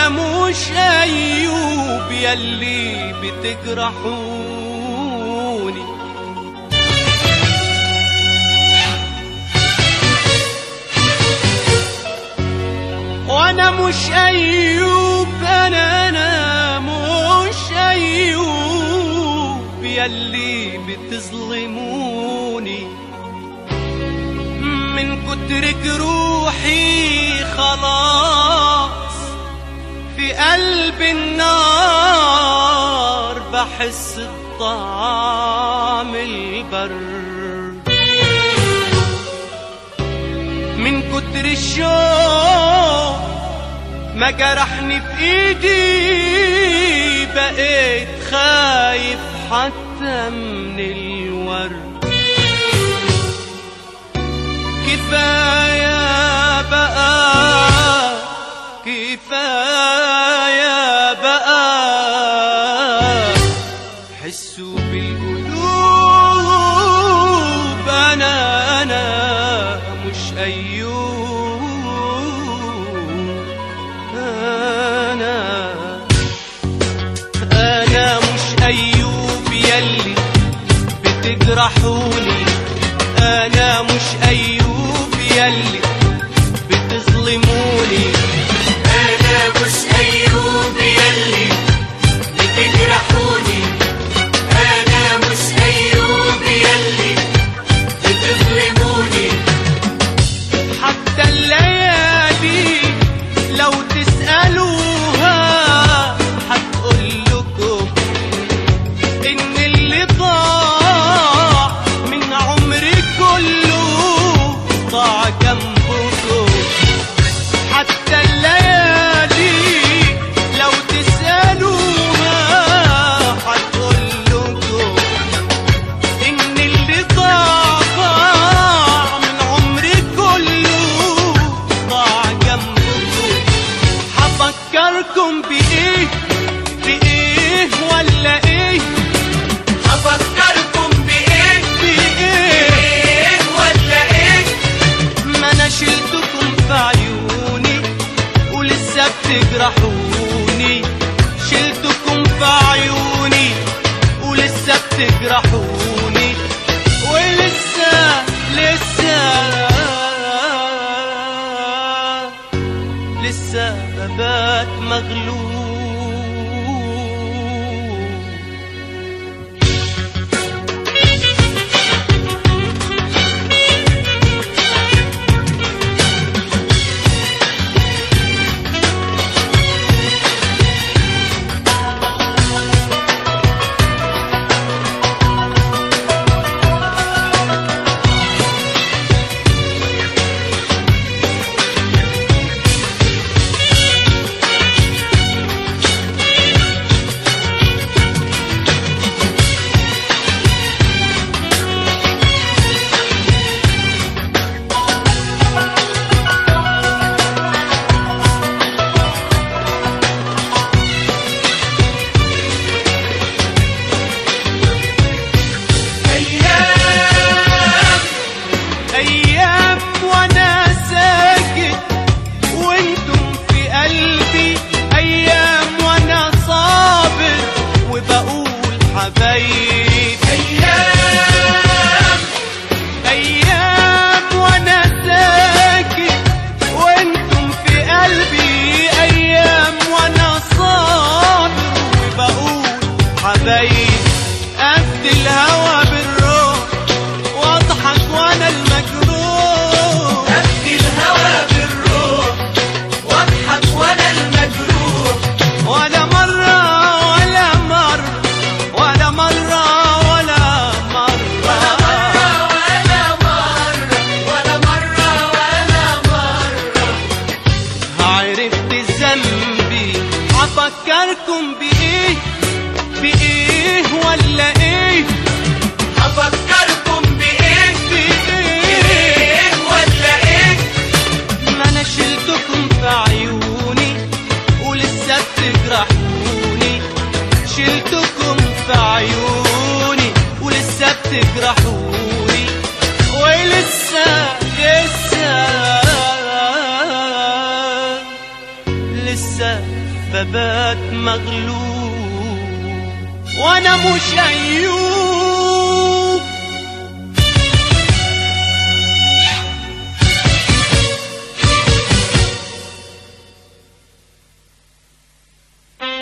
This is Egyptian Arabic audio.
وانا مش ايوب يلي بتجرحوني وانا مش ايوب انا انا مش ايوب يلي بتظلموني من كتر جروحي خلاص في قلب النار بحس بطعم البر من كتر الشوق ما جرحني في ايدي بقيت خايف حتى من الورد كفاية بقى كفاية بقى حسوا بالقلوب أنا أنا مش أيوب أنا أنا مش أيوب يلي بتجرحوني أنا مش أيوب يلي بتظلموني أنا مش أيوب يلي بتجرحوني أنا مش أيوب يلي بتظلموني حتى الليالي لو تسألوها هتقول لكم إن اللي ضاع من عمري كله ضاع جنبكم حتى الليالي لو تسألوها هتقول لكم إن اللي ضاع ضاع من عمري كله ضاع جنبكم هفكركم بإيه بإيه ولا إيه هفكركم بإيه بإيه إيه ولا إيه ما أنا شلتكم في عيوني ولسه بتجرحوني شلتكم في عيوني ولسه بتجرحوني ولسه لسه لسه ببات مغلوب أيام ايام وانا ساكت وانتم في قلبي ايام وانا صابر وبقول حبايب أيام ايام وانا ساكت وانتم في قلبي ايام وانا صابر وبقول حبايب افدي الهوى بالروح واضحك وانا المجروح أبدي الهوى بالروح واضحك وأنا المجروح ولا مرة ولا مرة ولا مرة ولا مرة ولا مرة ولا مرة ولا مرة عرفت ذنبي هفكركم بإيه بإيه ولا إيه هفكركم بإيه بإيه إيه ولا إيه ما أنا شلتكم في عيوني ولسه بتجرحوني شلتكم في عيوني ولسه بتجرحوني ولسه لسه لسه ثبات مغلوب وانا مش ايوب